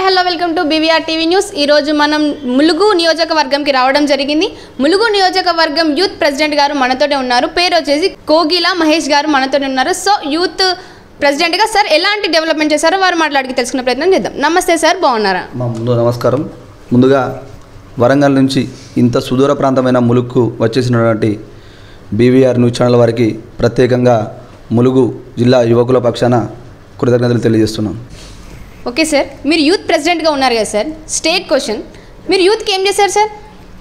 hello welcome to BVR TV news ఈరోజు మనం ములుగు నియోజకవర్గంకి రావడం జరిగింది ములుగు నియోజకవర్గం యూత్ ప్రెసిడెంట్ గారు మనతోనే ఉన్నారు పేరు వచ్చేసి కోగిల మహేష్ గారు మనతోనే ఉన్నారు సో యూత్ ప్రెసిడెంట్గా సార్ ఎలాంటి డెవలప్మెంట్ చేశారో వారు మాట్లాడికి తెలుసుకునే ప్రయత్నం చేద్దాం నమస్తే సార్ బాగున్నారా మా ముందు నమస్కారం ముందుగా వరంగల్ నుంచి ఇంత సుదూర ప్రాంతమైన ములుగుకు వచ్చేసినటువంటి బీవీఆర్ న్యూస్ ఛానల్ వారికి ప్రత్యేకంగా ములుగు జిల్లా యువకుల పక్షాన కృతజ్ఞతలు తెలియజేస్తున్నాం ఓకే సార్ మీరు యూత్ ప్రెసిడెంట్గా ఉన్నారు కదా సార్ స్టేట్ క్వశ్చన్ మీరు యూత్కి ఏం చేశారు సార్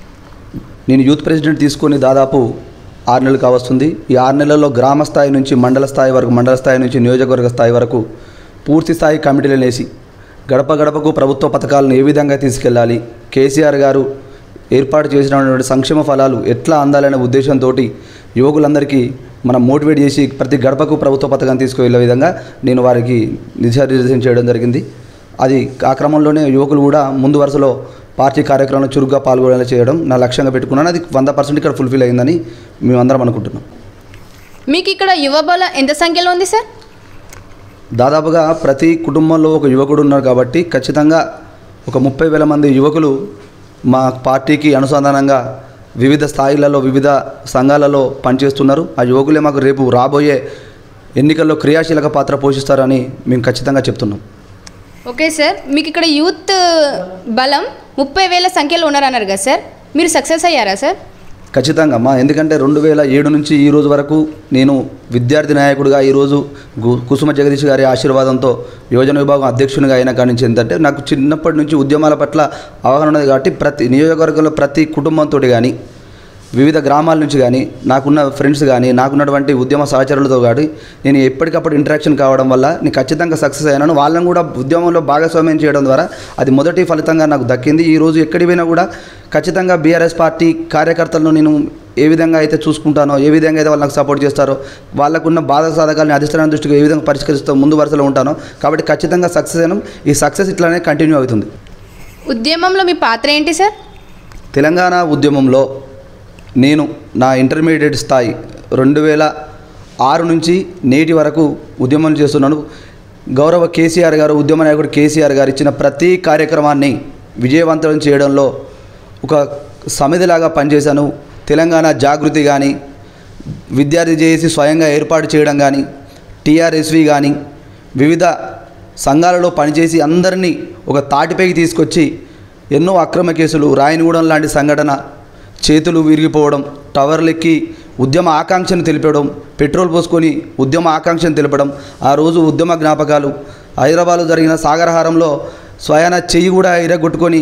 నేను యూత్ ప్రెసిడెంట్ తీసుకొని దాదాపు ఆరు నెలలు కావస్తుంది ఈ ఆరు నెలల్లో గ్రామ స్థాయి నుంచి మండల స్థాయి వరకు మండల స్థాయి నుంచి నియోజకవర్గ స్థాయి వరకు పూర్తి స్థాయి కమిటీలను వేసి గడప గడపకు ప్రభుత్వ పథకాలను ఏ విధంగా తీసుకెళ్ళాలి కేసీఆర్ గారు ఏర్పాటు చేసినటువంటి సంక్షేమ ఫలాలు ఎట్లా అందాలనే ఉద్దేశంతో యువకులందరికీ మనం మోటివేట్ చేసి ప్రతి గడపకు ప్రభుత్వ పథకాన్ని తీసుకువెళ్ళే విధంగా నేను వారికి దిశానిర్దేశం చేయడం జరిగింది అది ఆ క్రమంలోనే యువకులు కూడా ముందు వరుసలో పార్టీ కార్యక్రమంలో చురుగ్గా పాల్గొనేలా చేయడం నా లక్ష్యంగా పెట్టుకున్నాను అది వంద పర్సెంట్ ఇక్కడ ఫుల్ఫిల్ అయిందని మేమందరం అనుకుంటున్నాం మీకు ఇక్కడ యువబల ఎంత సంఖ్యలో ఉంది సార్ దాదాపుగా ప్రతి కుటుంబంలో ఒక యువకుడు ఉన్నారు కాబట్టి ఖచ్చితంగా ఒక ముప్పై వేల మంది యువకులు మా పార్టీకి అనుసంధానంగా వివిధ స్థాయిలలో వివిధ సంఘాలలో పనిచేస్తున్నారు ఆ యువకులే మాకు రేపు రాబోయే ఎన్నికల్లో క్రియాశీలక పాత్ర పోషిస్తారని మేము ఖచ్చితంగా చెప్తున్నాం ఓకే సార్ మీకు ఇక్కడ యూత్ బలం ముప్పై వేల సంఖ్యలో ఉన్నారన్నారు కదా సార్ మీరు సక్సెస్ అయ్యారా సార్ ఖచ్చితంగా అమ్మా ఎందుకంటే రెండు వేల ఏడు నుంచి ఈ రోజు వరకు నేను విద్యార్థి నాయకుడిగా ఈరోజు గు- కుసుమ జగదీష్ గారి ఆశీర్వాదంతో యోజన విభాగం అధ్యక్షునిగా అయిన కాడి నుంచి ఏంటంటే నాకు చిన్నప్పటి నుంచి ఉద్యమాల పట్ల అవగాహన ఉన్నది కాబట్టి ప్రతి నియోజకవర్గంలో ప్రతి కుటుంబంతో కానీ వివిధ గ్రామాల నుంచి కానీ నాకున్న ఫ్రెండ్స్ కానీ నాకున్నటువంటి ఉద్యమ సహచరులతో కానీ నేను ఎప్పటికప్పుడు ఇంటరాక్షన్ కావడం వల్ల నేను ఖచ్చితంగా సక్సెస్ అయ్యాను వాళ్ళని కూడా ఉద్యమంలో భాగస్వామ్యం చేయడం ద్వారా అది మొదటి ఫలితంగా నాకు దక్కింది ఈ రోజు ఎక్కడికి పోయినా కూడా ఖచ్చితంగా బీఆర్ఎస్ పార్టీ కార్యకర్తలను నేను ఏ విధంగా అయితే చూసుకుంటానో ఏ విధంగా అయితే వాళ్ళు నాకు సపోర్ట్ చేస్తారో వాళ్ళకున్న బాధ సాధకాలని అధిష్టానం దృష్టికి ఏ విధంగా పరిష్కరిస్తూ ముందు వరుసలో ఉంటానో కాబట్టి ఖచ్చితంగా సక్సెస్ అయినాం ఈ సక్సెస్ ఇట్లానే కంటిన్యూ అవుతుంది ఉద్యమంలో మీ పాత్ర ఏంటి సార్ తెలంగాణ ఉద్యమంలో నేను నా ఇంటర్మీడియట్ స్థాయి రెండు వేల ఆరు నుంచి నేటి వరకు ఉద్యమం చేస్తున్నాను గౌరవ కేసీఆర్ గారు ఉద్యమ నాయకుడు కేసీఆర్ గారు ఇచ్చిన ప్రతి కార్యక్రమాన్ని విజయవంతం చేయడంలో ఒక సమిధిలాగా పనిచేశాను తెలంగాణ జాగృతి కానీ విద్యార్థి చేసి స్వయంగా ఏర్పాటు చేయడం కానీ టీఆర్ఎస్వి కానీ వివిధ సంఘాలలో పనిచేసి అందరినీ ఒక తాటిపైకి తీసుకొచ్చి ఎన్నో అక్రమ కేసులు రాయనిగూడెం లాంటి సంఘటన చేతులు విరిగిపోవడం టవర్లెక్కి ఉద్యమ ఆకాంక్షను తెలిపడం పెట్రోల్ పోసుకొని ఉద్యమ ఆకాంక్షను తెలపడం ఆ రోజు ఉద్యమ జ్ఞాపకాలు హైదరాబాద్లో జరిగిన సాగరహారంలో స్వయాన చెయ్యి కూడా ఇరగొట్టుకొని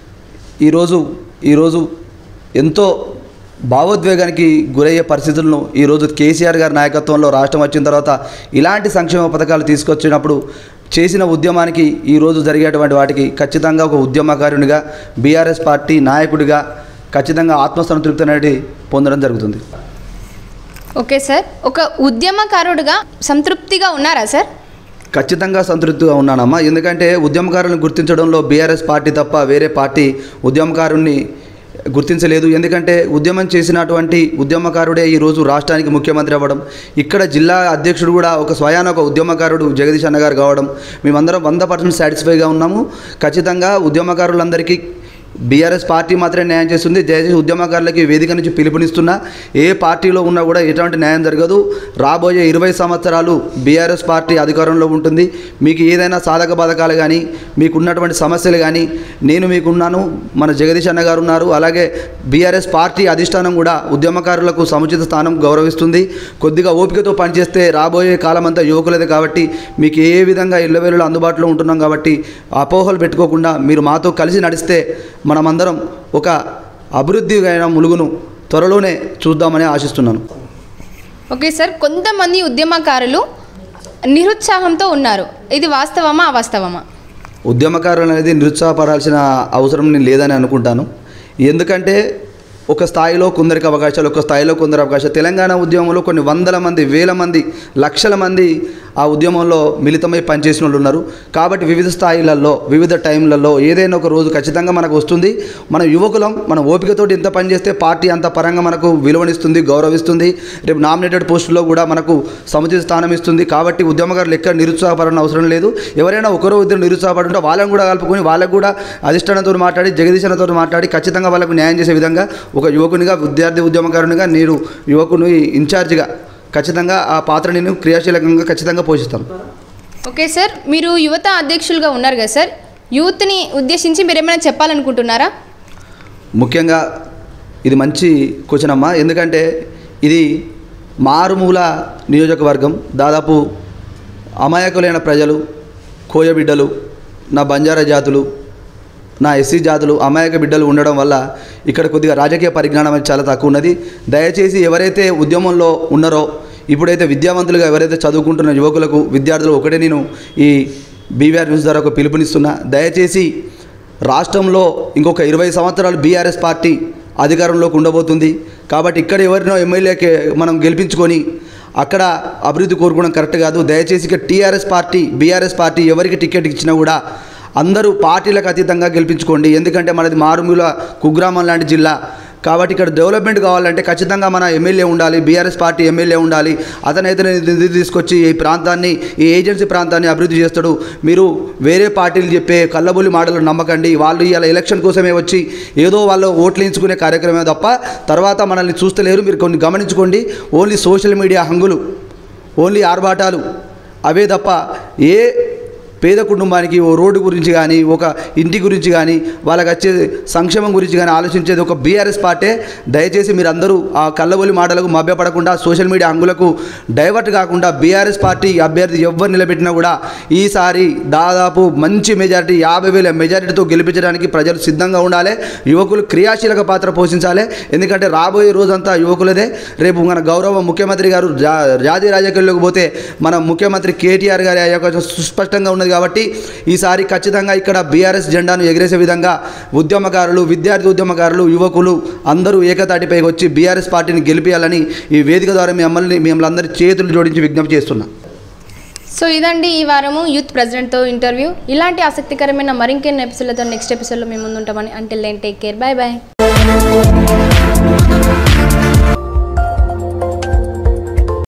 ఈరోజు ఈరోజు ఎంతో భావోద్వేగానికి గురయ్యే పరిస్థితులను ఈరోజు కేసీఆర్ గారి నాయకత్వంలో రాష్ట్రం వచ్చిన తర్వాత ఇలాంటి సంక్షేమ పథకాలు తీసుకొచ్చినప్పుడు చేసిన ఉద్యమానికి ఈరోజు జరిగేటువంటి వాటికి ఖచ్చితంగా ఒక ఉద్యమకారునిగా బీఆర్ఎస్ పార్టీ నాయకుడిగా ఖచ్చితంగా ఆత్మసంతృప్తి అనేది పొందడం జరుగుతుంది ఓకే సార్ ఒక ఉద్యమకారుడుగా సంతృప్తిగా ఉన్నారా సార్ ఖచ్చితంగా సంతృప్తిగా ఉన్నానమ్మా ఎందుకంటే ఉద్యమకారులను గుర్తించడంలో బీఆర్ఎస్ పార్టీ తప్ప వేరే పార్టీ ఉద్యమకారుణ్ణి గుర్తించలేదు ఎందుకంటే ఉద్యమం చేసినటువంటి ఉద్యమకారుడే ఈరోజు రాష్ట్రానికి ముఖ్యమంత్రి అవ్వడం ఇక్కడ జిల్లా అధ్యక్షుడు కూడా ఒక స్వయాన ఒక ఉద్యమకారుడు జగదీష్ అన్న గారు కావడం మేమందరం వంద పర్సెంట్ సాటిస్ఫైగా ఉన్నాము ఖచ్చితంగా ఉద్యమకారులందరికీ బీఆర్ఎస్ పార్టీ మాత్రమే న్యాయం చేస్తుంది దయచేసి ఉద్యమకారులకి వేదిక నుంచి పిలుపునిస్తున్నా ఏ పార్టీలో ఉన్నా కూడా ఎటువంటి న్యాయం జరగదు రాబోయే ఇరవై సంవత్సరాలు బీఆర్ఎస్ పార్టీ అధికారంలో ఉంటుంది మీకు ఏదైనా సాధక బాధకాలు కానీ మీకు ఉన్నటువంటి సమస్యలు కానీ నేను మీకున్నాను మన జగదీష్ అన్న గారు ఉన్నారు అలాగే బీఆర్ఎస్ పార్టీ అధిష్టానం కూడా ఉద్యమకారులకు సముచిత స్థానం గౌరవిస్తుంది కొద్దిగా ఓపికతో పనిచేస్తే రాబోయే కాలం అంతా యువకులదే కాబట్టి మీకు ఏ విధంగా ఇళ్ళవేళలో అందుబాటులో ఉంటున్నాం కాబట్టి అపోహలు పెట్టుకోకుండా మీరు మాతో కలిసి నడిస్తే మనమందరం ఒక అభివృద్ధి అయిన ములుగును త్వరలోనే చూద్దామని ఆశిస్తున్నాను ఓకే సార్ కొంతమంది ఉద్యమకారులు నిరుత్సాహంతో ఉన్నారు ఇది వాస్తవమా అవాస్తవమా ఉద్యమకారులు అనేది నిరుత్సాహపడాల్సిన అవసరం నేను లేదని అనుకుంటాను ఎందుకంటే ఒక స్థాయిలో కొందరికి అవకాశాలు ఒక స్థాయిలో కొందరు అవకాశాలు తెలంగాణ ఉద్యమంలో కొన్ని వందల మంది వేల మంది లక్షల మంది ఆ ఉద్యమంలో మిళితమై పనిచేసిన వాళ్ళు ఉన్నారు కాబట్టి వివిధ స్థాయిలలో వివిధ టైంలలో ఏదైనా ఒక రోజు ఖచ్చితంగా మనకు వస్తుంది మన యువకులం మన ఓపికతోటి ఎంత పని చేస్తే పార్టీ అంత పరంగా మనకు విలువనిస్తుంది గౌరవిస్తుంది రేపు నామినేటెడ్ పోస్టులో కూడా మనకు సముచిత స్థానం ఇస్తుంది కాబట్టి ఉద్యమకారులు ఎక్కడ నిరుత్సాహపడని అవసరం లేదు ఎవరైనా ఒకరో ఇద్దరు నిరుత్సాహపడుంటే వాళ్ళని కూడా కలుపుకొని వాళ్ళకు కూడా అధిష్టానంతో మాట్లాడి జగదీశనతో మాట్లాడి ఖచ్చితంగా వాళ్ళకు న్యాయం చేసే విధంగా ఒక యువకునిగా విద్యార్థి ఉద్యమకారునిగా నేను యువకుని ఇన్ఛార్జిగా ఖచ్చితంగా ఆ పాత్ర నేను క్రియాశీలకంగా ఖచ్చితంగా పోషిస్తాను ఓకే సార్ మీరు యువత అధ్యక్షులుగా ఉన్నారు కదా సార్ యూత్ని ఉద్దేశించి మీరు ఏమైనా చెప్పాలనుకుంటున్నారా ముఖ్యంగా ఇది మంచి క్వశ్చన్ అమ్మా ఎందుకంటే ఇది మారుమూల నియోజకవర్గం దాదాపు అమాయకులైన ప్రజలు కోయ బిడ్డలు నా బంజారా జాతులు నా ఎస్సీ జాతులు అమాయక బిడ్డలు ఉండడం వల్ల ఇక్కడ కొద్దిగా రాజకీయ పరిజ్ఞానం అనేది చాలా తక్కువ ఉన్నది దయచేసి ఎవరైతే ఉద్యమంలో ఉన్నారో ఇప్పుడైతే విద్యావంతులుగా ఎవరైతే చదువుకుంటున్న యువకులకు విద్యార్థులు ఒకటే నేను ఈ బీవీఆర్ న్యూస్ ద్వారా ఒక పిలుపునిస్తున్నా దయచేసి రాష్ట్రంలో ఇంకొక ఇరవై సంవత్సరాలు బీఆర్ఎస్ పార్టీ అధికారంలోకి ఉండబోతుంది కాబట్టి ఇక్కడ ఎవరినో ఎమ్మెల్యేకి మనం గెలిపించుకొని అక్కడ అభివృద్ధి కోరుకోవడం కరెక్ట్ కాదు దయచేసి ఇక్కడ టీఆర్ఎస్ పార్టీ బీఆర్ఎస్ పార్టీ ఎవరికి టికెట్ ఇచ్చినా కూడా అందరూ పార్టీలకు అతీతంగా గెలిపించుకోండి ఎందుకంటే మనది మారుమూల కుగ్రామం లాంటి జిల్లా కాబట్టి ఇక్కడ డెవలప్మెంట్ కావాలంటే ఖచ్చితంగా మన ఎమ్మెల్యే ఉండాలి బీఆర్ఎస్ పార్టీ ఎమ్మెల్యే ఉండాలి అతనైతే నిధి తీసుకొచ్చి ఈ ప్రాంతాన్ని ఈ ఏజెన్సీ ప్రాంతాన్ని అభివృద్ధి చేస్తాడు మీరు వేరే పార్టీలు చెప్పే కళ్ళబొల్లి మాటలు నమ్మకండి వాళ్ళు ఇవాళ ఎలక్షన్ కోసమే వచ్చి ఏదో వాళ్ళు ఓట్లు వేయించుకునే కార్యక్రమమే తప్ప తర్వాత మనల్ని చూస్తలేరు మీరు కొన్ని గమనించుకోండి ఓన్లీ సోషల్ మీడియా హంగులు ఓన్లీ ఆర్భాటాలు అవే తప్ప ఏ పేద కుటుంబానికి ఓ రోడ్డు గురించి కానీ ఒక ఇంటి గురించి కానీ వాళ్ళకి వచ్చే సంక్షేమం గురించి కానీ ఆలోచించేది ఒక బీఆర్ఎస్ పార్టీ దయచేసి మీరందరూ ఆ కళ్ళబొలి మాటలకు మభ్యపడకుండా సోషల్ మీడియా అంగులకు డైవర్ట్ కాకుండా బీఆర్ఎస్ పార్టీ అభ్యర్థి ఎవరు నిలబెట్టినా కూడా ఈసారి దాదాపు మంచి మెజారిటీ యాభై వేల మెజారిటీతో గెలిపించడానికి ప్రజలు సిద్ధంగా ఉండాలి యువకులు క్రియాశీలక పాత్ర పోషించాలి ఎందుకంటే రాబోయే రోజంతా యువకులదే రేపు మన గౌరవ ముఖ్యమంత్రి గారు జా జాతీయ రాజకీయాల్లోకి పోతే మన ముఖ్యమంత్రి కేటీఆర్ గారి అవకాశం సుస్పష్టంగా ఉన్నది కాబట్టి ఈసారి ఖచ్చితంగా ఇక్కడ బీఆర్ఎస్ జెండాను ఎగిరేసే విధంగా ఉద్యమకారులు విద్యార్థి ఉద్యమకారులు యువకులు అందరూ ఏకతాటిపైకి వచ్చి బీఆర్ఎస్ పార్టీని గెలిపించాలని ఈ వేదిక ద్వారా మిమ్మల్ని మిమ్మల్ని అందరి చేతులు జోడించి విజ్ఞప్తి చేస్తున్నా సో ఇదండి ఈ వారము యూత్ ప్రెసిడెంట్తో ఇంటర్వ్యూ ఇలాంటి ఆసక్తికరమైన మరింకెన్ని ఎపిసోడ్లతో నెక్స్ట్ ఎపిసోడ్లో మేము ముందు ఉంటామని అంటే టేక్ కేర్ బాయ్ బాయ్